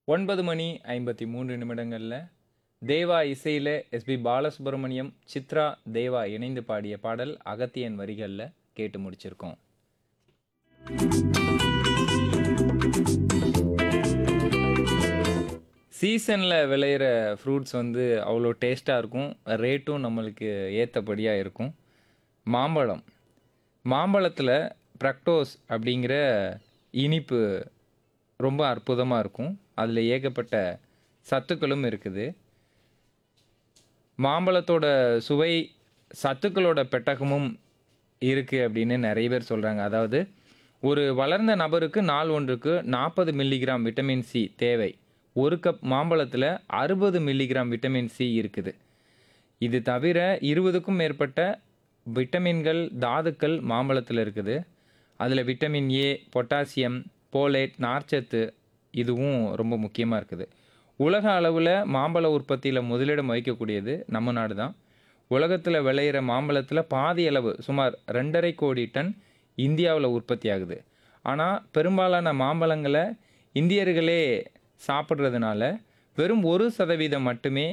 ஒன்பது மணி ஐம்பத்தி மூன்று நிமிடங்களில் தேவா இசையில் எஸ்பி பாலசுப்ரமணியம் சித்ரா தேவா இணைந்து பாடிய பாடல் அகத்தியன் வரிகளில் கேட்டு முடிச்சிருக்கோம் சீசனில் விளையிற ஃப்ரூட்ஸ் வந்து அவ்வளோ டேஸ்ட்டாக இருக்கும் ரேட்டும் நம்மளுக்கு ஏற்றபடியாக இருக்கும் மாம்பழம் மாம்பழத்தில் பிரக்டோஸ் அப்படிங்கிற இனிப்பு ரொம்ப அற்புதமாக இருக்கும் அதில் ஏகப்பட்ட சத்துக்களும் இருக்குது மாம்பழத்தோட சுவை சத்துக்களோட பெட்டகமும் இருக்குது அப்படின்னு நிறைய பேர் சொல்கிறாங்க அதாவது ஒரு வளர்ந்த நபருக்கு நாள் ஒன்றுக்கு நாற்பது மில்லிகிராம் விட்டமின் சி தேவை ஒரு கப் மாம்பழத்தில் அறுபது மில்லிகிராம் விட்டமின் சி இருக்குது இது தவிர இருபதுக்கும் மேற்பட்ட விட்டமின்கள் தாதுக்கள் மாம்பழத்தில் இருக்குது அதில் விட்டமின் ஏ பொட்டாசியம் போலேட் நார்ச்சத்து இதுவும் ரொம்ப முக்கியமாக இருக்குது உலக அளவில் மாம்பழ உற்பத்தியில் முதலிடம் வகிக்கக்கூடியது நம்ம நாடு தான் உலகத்தில் விளையிற மாம்பழத்தில் பாதி அளவு சுமார் ரெண்டரை கோடி டன் இந்தியாவில் உற்பத்தி ஆகுது ஆனால் பெரும்பாலான மாம்பழங்களை இந்தியர்களே சாப்பிட்றதுனால வெறும் ஒரு சதவீதம் மட்டுமே